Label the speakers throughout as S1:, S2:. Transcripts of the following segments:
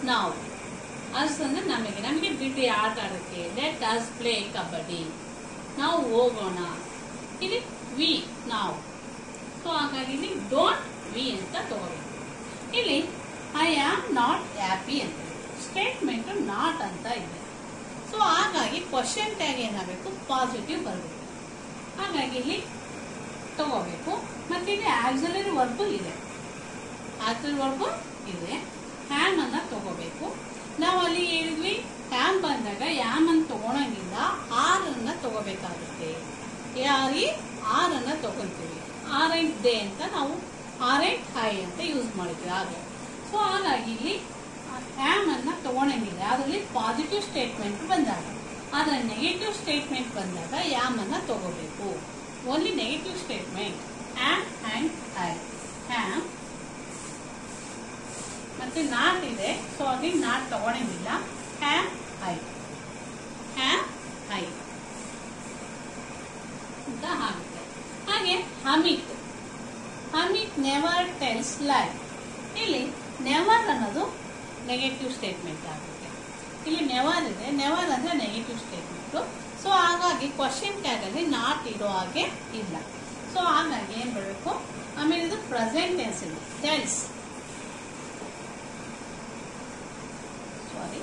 S1: ನಾವು ಅಸ್ ಅಂದ್ರೆ ನಮಗೆ ನಮಗೆ ಬಿಡ್ರಿ ಆಟ ಆಡೋಕ್ಕೆ ಲೆಟ್ ಅಸ್ ಪ್ಲೇ ಕಬಡ್ಡಿ ನಾವು ಹೋಗೋಣ ಇಲ್ಲಿ ವಿ ನಾವು ಸೊ ಹಾಗಾಗಿ ಇಲ್ಲಿ ಡೋಂಟ್ ವಿ ಅಂತ ತಗೋಬೇಕು ಇಲ್ಲಿ ಐ ಆಮ್ ನಾಟ್ ಹ್ಯಾಪಿ ಅಂತ ಸ್ಟೇಟ್ಮೆಂಟ್ ನಾಟ್ ಅಂತ ಇದೆ ಸೊ ಹಾಗಾಗಿ ಕ್ವಶನ್ ಟ್ಯಾಗ್ ಏನಾಗಬೇಕು ಪಾಸಿಟಿವ್ ಬರಬೇಕು ಹಾಗಾಗಿ ಇಲ್ಲಿ ತಗೋಬೇಕು ಮತ್ತೆ ಇಲ್ಲಿ ಆಕ್ಸಲರಿ ವರ್ಬ್ ಇದೆ ಆಕ್ಸಲರಿ ವರ್ಬ್ ಇದೆ ಹ್ಯಾಮ್ ಅನ್ನ ತಗೋಬೇಕು ನಾವು ಅಲ್ಲಿ ಹೇಳಿದ್ವಿ ಹ್ಯಾಮ್ ಬಂದಾಗ ಯಾಮ್ ಅನ್ನ ತಗೊಳಂಗಿಲ್ಲ ಆರ್ ಅನ್ನ ತಗೋಬೇಕಾಗುತ್ತೆ ಯಾರಿ ಆರ್ ಅನ್ನ ತಗೊಂತೀವಿ ಆರ್ ಅಂಡ್ ದೇ ಅಂತ ನಾವು ಆರ್ ಅಂಡ್ ಹೈ ಅಂತ ಯೂಸ್ ಮಾಡಿದ್ವಿ ಹಾಗೆ ಸೊ ಹಾಗಾಗಿ ಇಲ್ಲಿ ಹ್ಯಾಮ್ ಅನ್ನ ತಗೊಳಂಗಿಲ್ಲ ಅದರಲ್ಲಿ ಪಾಸಿಟಿವ್ ಸ್ಟೇಟ್ಮೆಂಟ್ ಬಂದಾಗ ಆದ್ರೆ ನೆಗೆಟಿವ್ ಸ್ಟೇಟ್ಮೆಂಟ್ ಬಂದಾಗ ಯಾಮ್ ಅನ್ನ ತಗೋಬೇಕು only negative statement am and I am ಮತ್ತೆ ನಾಟ್ ಇದೆ ಸೊ ಅಲ್ಲಿ ನಾಟ್ ತಗೊಳಂಗಿಲ್ಲ ಹ್ಯಾಮ್ ಐ ಹ್ಯಾಮ್ ಐ ಅಂತ ಆಗುತ್ತೆ ಹಾಗೆ ಹಮಿತ್ ಹಮಿತ್ ನೆವರ್ ಟೆಲ್ಸ್ ಲೈ ಇಲ್ಲಿ ನೆವರ್ ಅನ್ನೋದು ನೆಗೆಟಿವ್ ಸ್ಟೇಟ್ಮೆಂಟ್ ಆಗುತ್ತೆ ಇಲ್ಲಿ ನೆವರ್ ಇದೆ ನೆವರ್ ಅಂದ್ರೆ ನೆಗೆಟಿವ್ ಸ್ಟೇಟ್ಮೆಂಟ್ ಸೊ ಹಾಗಾಗಿ ಕ್ವಶನ್ ಟ್ಯಾಗ್ ಅಲ್ಲಿ ನಾಟ್ ಇರೋ ಹಾಗೆ ಇಲ್ಲ ಸೊ ಹಾಗಾಗಿ ಏನ್ ಬರಬೇಕು ಆಮೇಲೆ ಇದು ಪ್ರೆಸೆಂಟ್ ಟೆನ್ಸ್ ಇದೆ ಟೆಲ್ಸ್ ಸಾರಿ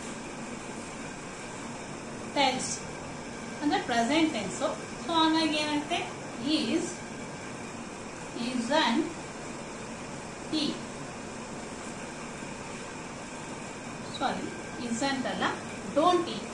S1: ಟೆನ್ಸ್ ಅಂದ್ರೆ ಪ್ರೆಸೆಂಟ್ ಟೆನ್ಸ್ ಸೊ ಹಾಗಾಗಿ ಏನಾಗುತ್ತೆ ಈಸ್ ಈಸ್ ಅಂಡ್ ಈ ಸಾರಿ ಇಸಂಟ್ ಅಲ್ಲ ಡೋಂಟ್ ಈ